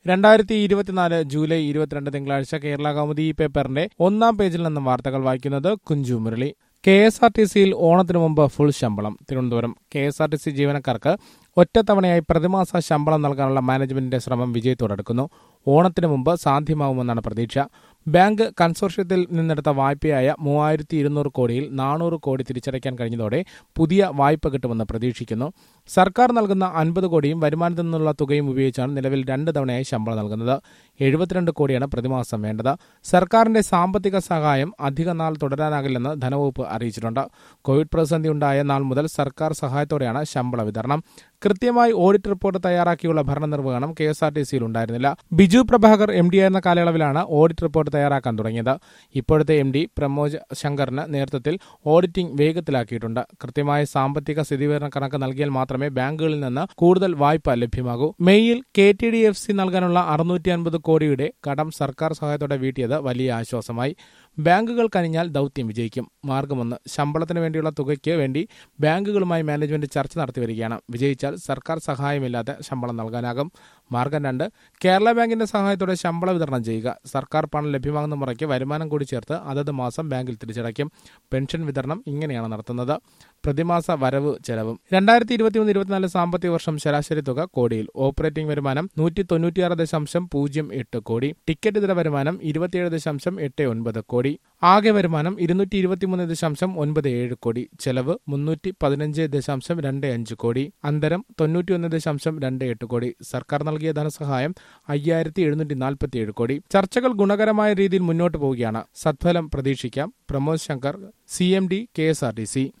രണ്ടായിരത്തി ഇരുപത്തിനാല് ജൂലൈ ഇരുപത്തിരണ്ട് തിങ്കളാഴ്ച കേരള കൗമുദി ഈ പേപ്പറിന്റെ ഒന്നാം പേജിൽ നിന്നും വാർത്തകൾ വായിക്കുന്നത് Kunchu Murali K S R T സിയിൽ ഓണത്തിനു മുമ്പ് ഫുൾ ശമ്പളം Thiruvananthapuram K S R T C ജീവനക്കാർക്ക് ഒറ്റത്തവണയായി പ്രതിമാസ ശമ്പളം നൽകാനുള്ള മാനേജ്മെന്റിന്റെ ശ്രമം വിജയത്തോടടുക്കുന്നു ഓണത്തിന് മുമ്പ് സാധ്യമാവുമെന്നാണ് പ്രതീക്ഷ ബാങ്ക് കൺസോർഷ്യത്തിൽ നിന്നെടുത്ത വായ്പയായ മൂവായിരത്തി ഇരുന്നൂറ് കോടിയിൽ നാനൂറ് കോടി തിരിച്ചടയ്ക്കാൻ കഴിഞ്ഞതോടെ പുതിയ വായ്പ കിട്ടുമെന്ന് പ്രതീക്ഷിക്കുന്നു സർക്കാർ നൽകുന്ന അൻപത് കോടിയും വരുമാനത്തിൽ നിന്നുള്ള തുകയും ഉപയോഗിച്ചാണ് നിലവിൽ രണ്ട് തവണയായി ശമ്പളം നൽകുന്നത് എഴുപത്തിരണ്ട് കോടിയാണ് പ്രതിമാസം വേണ്ടത് സർക്കാരിന്റെ സാമ്പത്തിക സഹായം അധിക നാൾ തുടരാനാകില്ലെന്ന് ധനവകുപ്പ് അറിയിച്ചിട്ടുണ്ട് കോവിഡ് പ്രതിസന്ധി ഉണ്ടായ നാൾ മുതൽ സർക്കാർ സഹായത്തോടെയാണ് ശമ്പള വിതരണം കൃത്യമായി ഓഡിറ്റ് റിപ്പോർട്ട് തയ്യാറാക്കിയുള്ള ഭരണനിർവഹണം കെ എസ് ആർ ടി സിയിൽ ഉണ്ടായിരുന്നില്ല ബിജു പ്രഭാകർ എം ഡി ആയിരുന്ന കാലയളവിലാണ് ഓഡിറ്റ് റിപ്പോർട്ട് തയ്യാറാക്കാൻ തുടങ്ങിയത് ഇപ്പോഴത്തെ എം ഡി പ്രമോദ് ശങ്കറിന് നേതൃത്വത്തിൽ ഓഡിറ്റിംഗ് വേഗത്തിലാക്കിയിട്ടുണ്ട് കൃത്യമായ സാമ്പത്തിക സ്ഥിതിവിവരണ കണക്ക് നൽകിയാൽ മാത്രമേ ബാങ്കുകളിൽ നിന്ന് കൂടുതൽ വായ്പ ലഭ്യമാകൂ മെയ്യിൽ K T D F C നൽകാനുള്ള അറുന്നൂറ്റി അൻപത് കോടിയുടെ കടം സർക്കാർ സഹായത്തോടെ വീട്ടിയത് വലിയ ആശ്വാസമായി ബാങ്കുകൾ കനിഞ്ഞാൽ ദൌത്യം വിജയിക്കും മാർഗമൊന്ന് ശമ്പളത്തിന് വേണ്ടിയുള്ള തുകയ്ക്ക് വേണ്ടി ബാങ്കുകളുമായി മാനേജ്മെന്റ് ചർച്ച നടത്തി വരികയാണ് വിജയിച്ചാൽ സർക്കാർ സഹായമില്ലാതെ ശമ്പളം നൽകാനാകും മാർഗം രണ്ട് കേരള ബാങ്കിന്റെ സഹായത്തോടെ ശമ്പള വിതരണം ചെയ്യുക സർക്കാർ പണം ലഭ്യമാകുന്ന മുറയ്ക്ക് വരുമാനം കൂടി ചേർത്ത് അതത് മാസം ബാങ്കിൽ തിരിച്ചടയ്ക്കും പെൻഷൻ വിതരണം ഇങ്ങനെയാണ് നടത്തുന്നത് പ്രതിമാസ വരവ് ചെലവും രണ്ടായിരത്തി ഇരുപത്തിമൂന്ന് ഇരുപത്തിനാല് സാമ്പത്തിക വർഷം ശരാശരി തുക കോടിയിൽ ഓപ്പറേറ്റിംഗ് വരുമാനം നൂറ്റി തൊണ്ണൂറ്റിയാറ് ദശാംശം പൂജ്യം എട്ട് കോടി ടിക്കറ്റ് ഇതര വരുമാനം ഇരുപത്തിയേഴ് ദശാംശം എട്ട് ഒൻപത് കോടി ആകെ വരുമാനം ഇരുന്നൂറ്റി ഇരുപത്തിമൂന്ന് ദശാംശം ഒൻപത് ഏഴ് കോടി ചെലവ് മുന്നൂറ്റി പതിനഞ്ച് ദശാംശം രണ്ട് അഞ്ച് കോടി അന്തരം തൊണ്ണൂറ്റിയൊന്ന് ദശാംശം രണ്ട് എട്ട് കോടി സർക്കാർ നൽകിയ ധനസഹായം അയ്യായിരത്തി എഴുന്നൂറ്റി നാൽപ്പത്തിയേഴ് കോടി ചർച്ചകൾ ഗുണകരമായ രീതിയിൽ മുന്നോട്ട് പോവുകയാണ് സത്ഫലം പ്രതീക്ഷിക്കാം Pramod Shankar C M D K S R T C